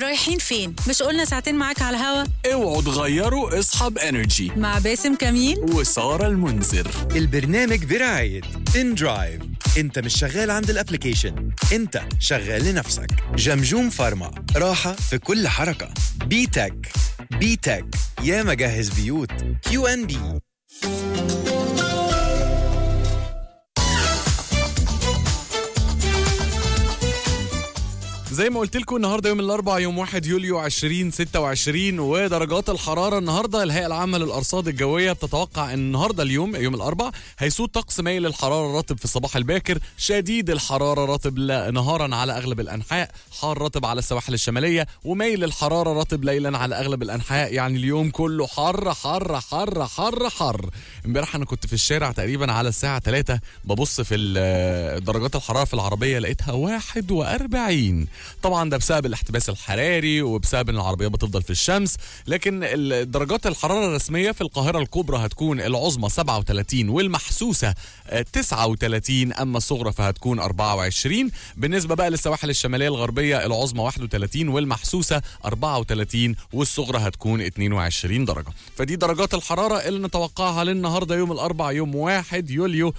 رايحين فين؟ مش قلنا ساعتين معاك على الهوا اوعوا تغيروا اصحاب انرجي مع باسم كميل وسارة المنذر البرنامج برعاية ان درايف انت مش شغال عند الابليكيشن انت شغال لنفسك جمجوم فارما راحة في كل حركة بي تك بي تك يا مجهز بيوت كيو ان بي زي ما قلت لكم النهارده يوم الاربعاء يوم 1 يوليو 2026 ودرجات الحراره النهارده الهيئه العامه للارصاد الجويه بتتوقع ان النهارده اليوم يوم الاربعاء هيسود طقس مايل الحراره رطب في الصباح الباكر شديد الحراره رطب ل- نهارا على اغلب الانحاء حار رطب على السواحل الشماليه وميل الحراره رطب ليلا على اغلب الانحاء يعني اليوم كله حر حر حر حر حر امبارح انا كنت في الشارع تقريبا على الساعه 3 ببص في ال- درجات الحراره في العربيه لقيتها 41 طبعا ده بسبب الاحتباس الحراري وبسبب ان العربيه بتفضل في الشمس لكن ال- درجات الحراره الرسميه في القاهره الكبرى هتكون العظمى 37 والمحسوسه آه، 39 اما الصغرى فهتكون 24 بالنسبه بقى للسواحل الشماليه الغربيه العظمى 31 والمحسوسه 34 والصغرى هتكون 22 درجه فدي درجات الحراره اللي نتوقعها للنهارده يوم الاربعاء يوم 1 يوليو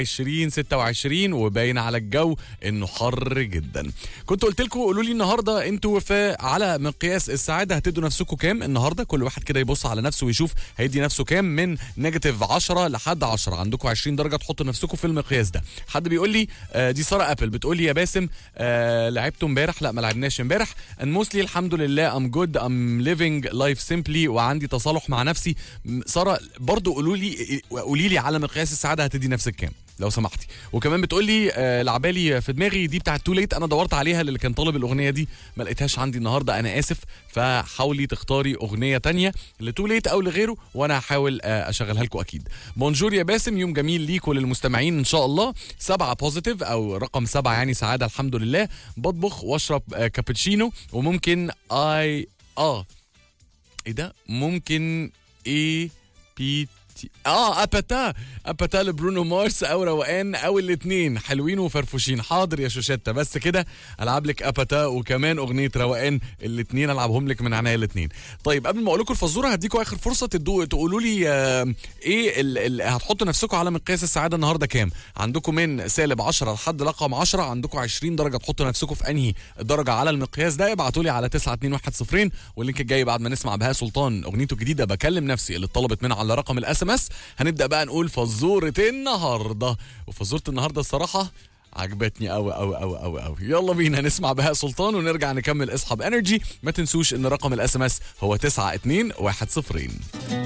2026 وباين على الجو انه حر جدا كنت قلت لكم قولوا لي النهارده انتوا في على مقياس السعاده هتدوا نفسكم كام النهارده كل واحد كده يبص على نفسه ويشوف هيدي نفسه كام من نيجاتيف 10 لحد 10 عندكم 20 درجه تحطوا نفسكم في المقياس ده حد بيقول لي آه دي ساره ابل بتقول لي يا باسم آه لعبتوا امبارح لا ما لعبناش امبارح موستلي الحمد لله ام جود ام ليفينج لايف سيمبلي وعندي تصالح مع نفسي م- ساره برضو قولوا لي قولي لي على مقياس السعاده هتدي نفسك كام لو سمحتي وكمان بتقول لي آه لعبالي في دماغي دي بتاعت تو ليت انا دورت عليها اللي كان طالب الاغنيه دي ما لقيتهاش عندي النهارده انا اسف فحاولي تختاري اغنيه تانية لتو ليت او لغيره وانا هحاول آه اشغلها لكم اكيد بونجور يا باسم يوم جميل ليك وللمستمعين ان شاء الله سبعة بوزيتيف او رقم سبعة يعني سعاده الحمد لله بطبخ واشرب آه كابتشينو وممكن اي اه ايه ده ممكن اي بي تي اه اباتا اباتا لبرونو مارس او روقان او الاثنين حلوين وفرفوشين حاضر يا شوشتة بس كده العب لك اباتا وكمان اغنيه روقان الاثنين العبهم لك من عناية الاثنين طيب قبل ما اقول لكم الفزوره هديكم اخر فرصه تدو تقولوا لي آه ايه ال ال هتحطوا نفسكم على مقياس السعاده النهارده كام عندكم من سالب 10 لحد رقم 10 عندكم 20 درجه تحطوا نفسكم في انهي درجه على المقياس ده ابعتوا لي على 92110 واللينك الجاي بعد ما نسمع بهاء سلطان اغنيته الجديده بكلم نفسي اللي اتطلبت منها على رقم الاس ام اس هنبدا بقى نقول فزوره النهارده وفزوره النهارده الصراحه عجبتني قوي قوي قوي قوي قوي يلا بينا نسمع بهاء سلطان ونرجع نكمل اصحاب انرجي ما تنسوش ان رقم الاس ام اس هو 92110